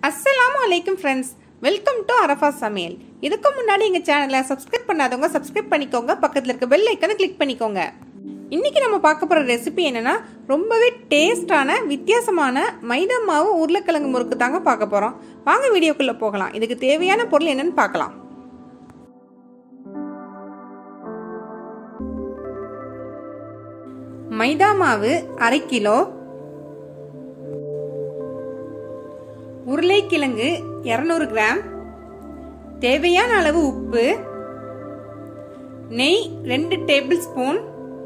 அஸ்ஸலாமு அலைக்கும் friends welcome to Arafah சமையல் இதுக்கு முன்னாடி எங்கள் சேனலை சப்ஸ்கிரைப் பண்ணாதவங்க சப்ஸ்கிரைப் பண்ணிக்கோங்க பக்கத்தில் இருக்க பெல் ஐக்கனை கிளிக் பண்ணிக்கோங்க இன்னைக்கு நம்ம பார்க்க போகிற ரெசிபி என்னன்னா ரொம்பவே டேஸ்டான வித்தியாசமான மைதா மாவு உருளைக்கிழங்கு முறுக்கு தாங்க பார்க்க போகிறோம் வாங்க வீடியோக்குள்ளே போகலாம் இதுக்கு தேவையான பொருள் என்னன்னு பார்க்கலாம் மைதா மாவு அரை கிலோ உருளைக்கிழங்கு இரநூறு கிராம் தேவையான அளவு உப்பு நெய் ரெண்டு டேபிள் ஸ்பூன்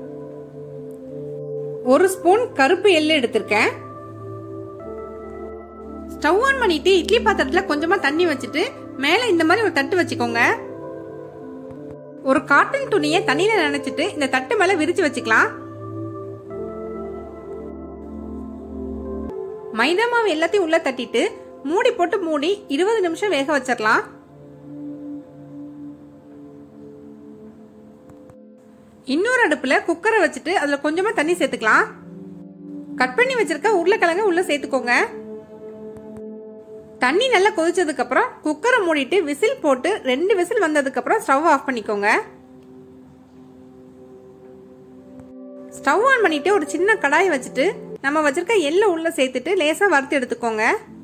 ஒரு ஸ்பூன் கருப்பு எள்ளு எடுத்திருக்கேன் ஸ்டவ் ஆன் பண்ணிட்டு இட்லி பாத்திரத்துல கொஞ்சமா தண்ணி வச்சுட்டு மேல இந்த மாதிரி ஒரு தட்டு வச்சுக்கோங்க ஒரு காட்டன் துணியை தண்ணியில நினைச்சிட்டு இந்த தட்டு மேல விரிச்சு வச்சுக்கலாம் மைதா மாவு எல்லாத்தையும் உள்ள தட்டிட்டு மூடி போட்டு மூடி இருபது நிமிஷம் வேக வச்சிடலாம் இன்னொரு அடுப்புல குக்கரை வச்சுட்டு அதுல கொஞ்சமா தண்ணி சேர்த்துக்கலாம் கட் பண்ணி வச்சிருக்க உருளைக்கிழங்க உள்ள சேர்த்துக்கோங்க தண்ணி நல்லா கொதிச்சதுக்கு அப்புறம் குக்கரை மூடிட்டு விசில் போட்டு ரெண்டு விசில் வந்ததுக்கு அப்புறம் ஸ்டவ் ஆஃப் பண்ணிக்கோங்க ஸ்டவ் ஆன் பண்ணிட்டு ஒரு சின்ன கடாயை வச்சுட்டு நம்ம வச்சிருக்க எள்ளை உள்ள சேர்த்துட்டு லேசா வறுத்து எடுத்துக்கோங்க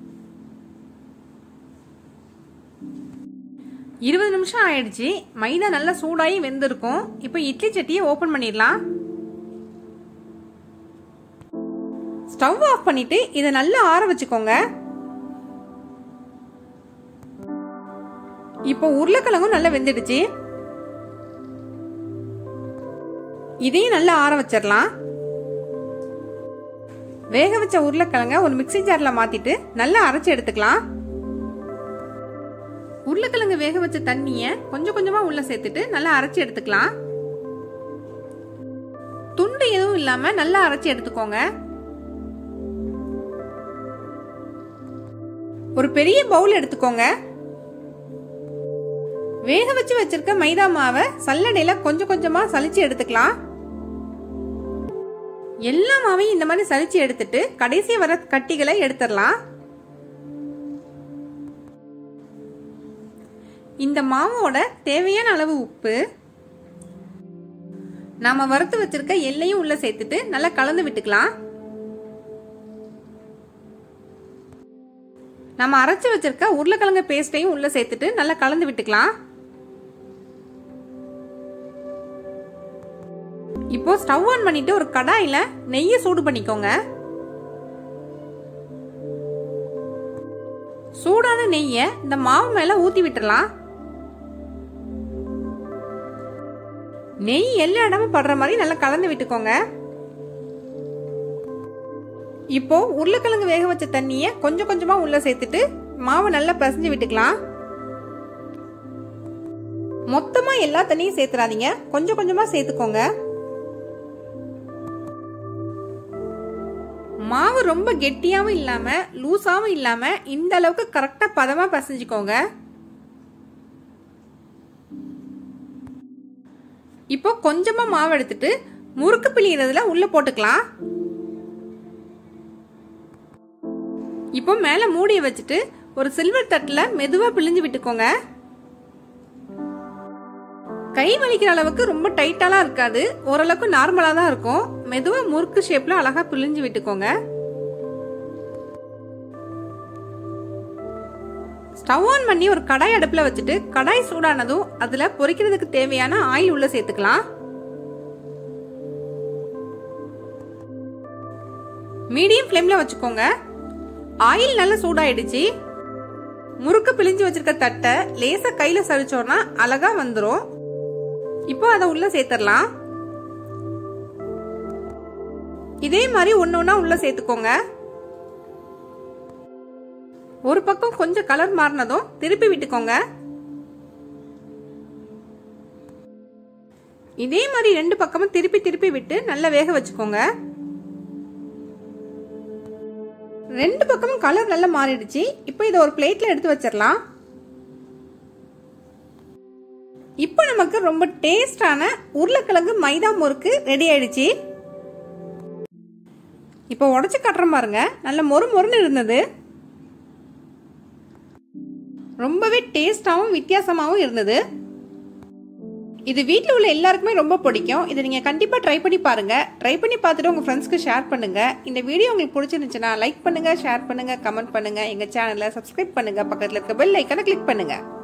இருபது நிமிஷம் ஆயிடுச்சு மைதா நல்லா சூடாகி வெந்திருக்கும் இப்போ இட்லி சட்டியை ஓபன் பண்ணிடலாம் ஸ்டவ் ஆஃப் பண்ணிட்டு இதை நல்லா ஆற வச்சுக்கோங்க இப்போ உருளைக்கிழங்கும் நல்லா வெந்துடுச்சு இதையும் நல்லா ஆற வச்சிடலாம் வேக வச்ச உருளைக்கிழங்க ஒரு மிக்சி ஜார்ல மாத்திட்டு நல்லா அரைச்சு எடுத்துக்கலாம் உருளைக்கிழங்கு வேக வச்ச தண்ணிய கொஞ்சம் கொஞ்சமா உள்ள சேர்த்துட்டு நல்லா அரைச்சு எடுத்துக்கலாம் துண்டு எதுவும் இல்லாம நல்லா அரைச்சு எடுத்துக்கோங்க ஒரு பெரிய பவுல் எடுத்துக்கோங்க வேக வச்சு வச்சிருக்க மைதா மாவை சல்லடையில கொஞ்சம் கொஞ்சமா சலிச்சு எடுத்துக்கலாம் எல்லா மாவையும் இந்த மாதிரி சலிச்சு எடுத்துட்டு கடைசி வர கட்டிகளை எடுத்துடலாம் இந்த மாவோட தேவையான அளவு உப்பு நாம வறுத்து வச்சிருக்க எல்லையும் உள்ள சேர்த்துட்டு நல்லா கலந்து விட்டுக்கலாம் நம்ம அரைச்சு வச்சிருக்க உருளைக்கிழங்கு பேஸ்டையும் உள்ள சேர்த்துட்டு நல்லா கலந்து விட்டுக்கலாம் இப்போ ஸ்டவ் ஆன் பண்ணிட்டு ஒரு கடாயில நெய்யை சூடு பண்ணிக்கோங்க சூடான நெய்ய இந்த மாவு மேல ஊத்தி விட்டுறலாம் நெய் எல்லா இடமும் படுற மாதிரி நல்லா கலந்து விட்டுக்கோங்க இப்போ உருளைக்கிழங்கு வேக வச்ச தண்ணிய கொஞ்சம் கொஞ்சமா உள்ள சேர்த்துட்டு மாவை நல்லா பிசைஞ்சு விட்டுக்கலாம் மொத்தமா எல்லா தண்ணியும் சேர்த்துறாதீங்க கொஞ்சம் கொஞ்சமா சேர்த்துக்கோங்க மாவு ரொம்ப கெட்டியாவும் இல்லாம லூஸாவும் இல்லாம இந்த அளவுக்கு கரெக்டா பதமா பசைஞ்சுக்கோங்க இப்போ கொஞ்சமா மாவு எடுத்துட்டு முறுக்கு பிழியறதுல உள்ள போட்டுக்கலாம் இப்போ மேல மூடிய வச்சுட்டு ஒரு சில்வர் தட்டுல மெதுவா பிழிஞ்சு விட்டுக்கோங்க கை வலிக்கிற அளவுக்கு ரொம்ப டைட்டாலாம் இருக்காது ஓரளவுக்கு நார்மலா தான் இருக்கும் மெதுவா முறுக்கு ஷேப்ல அழகா பிழிஞ்சு விட்டுக்கோங்க ஸ்டவ் ஆன் பண்ணி ஒரு கடாய் அடுப்புல வச்சுட்டு கடாய் சூடானதும் அதுல பொரிக்கிறதுக்கு தேவையான ஆயில் உள்ள சேர்த்துக்கலாம் மீடியம் ஃப்ளேம்ல வச்சுக்கோங்க ஆயில் நல்லா சூடாயிடுச்சு முறுக்கு பிழிஞ்சு வச்சிருக்க தட்டை லேசா கையில சரிச்சோம்னா அழகா வந்துடும் இப்போ அதை உள்ள சேர்த்துடலாம் இதே மாதிரி ஒன்னு ஒன்னா உள்ள சேர்த்துக்கோங்க ஒரு பக்கம் கொஞ்சம் கலர் மாறினதும் திருப்பி விட்டுக்கோங்க இதே மாதிரி ரெண்டு பக்கமும் திருப்பி திருப்பி விட்டு நல்லா வேக வச்சுக்கோங்க ரெண்டு பக்கமும் கலர் நல்லா மாறிடுச்சு இப்போ இதை ஒரு பிளேட்ல எடுத்து வச்சிடலாம் இப்போ நமக்கு ரொம்ப டேஸ்டான உருளைக்கிழங்கு மைதா முறுக்கு ரெடி ஆயிடுச்சு இப்போ உடச்சி கட்டுற பாருங்க நல்ல மொறு மொறுன்னு இருந்தது ரொம்பவே டேஸ்டாகவும் வித்தியாசமாகவும் இருந்தது இது வீட்டில் உள்ள எல்லாருக்குமே ரொம்ப பிடிக்கும் இதை நீங்கள் கண்டிப்பாக ட்ரை பண்ணி பாருங்கள் ட்ரை பண்ணி பார்த்துட்டு உங்கள் ஃப்ரெண்ட்ஸ்க்கு ஷேர் பண்ணுங்கள் இந்த வீடியோ உங்களுக்கு பிடிச்சிருந்துச்சுன்னா லைக் பண்ணுங்கள் ஷேர் பண்ணுங்கள் கமெண்ட் பண்ணுங்கள் எங்கள் சேனலை சப்ஸ்கிரைப் பண்ணுங்கள் பக்கத்தில் இருக்க பெல் ஐக்கனை கிளிக் பண்ணுங்கள்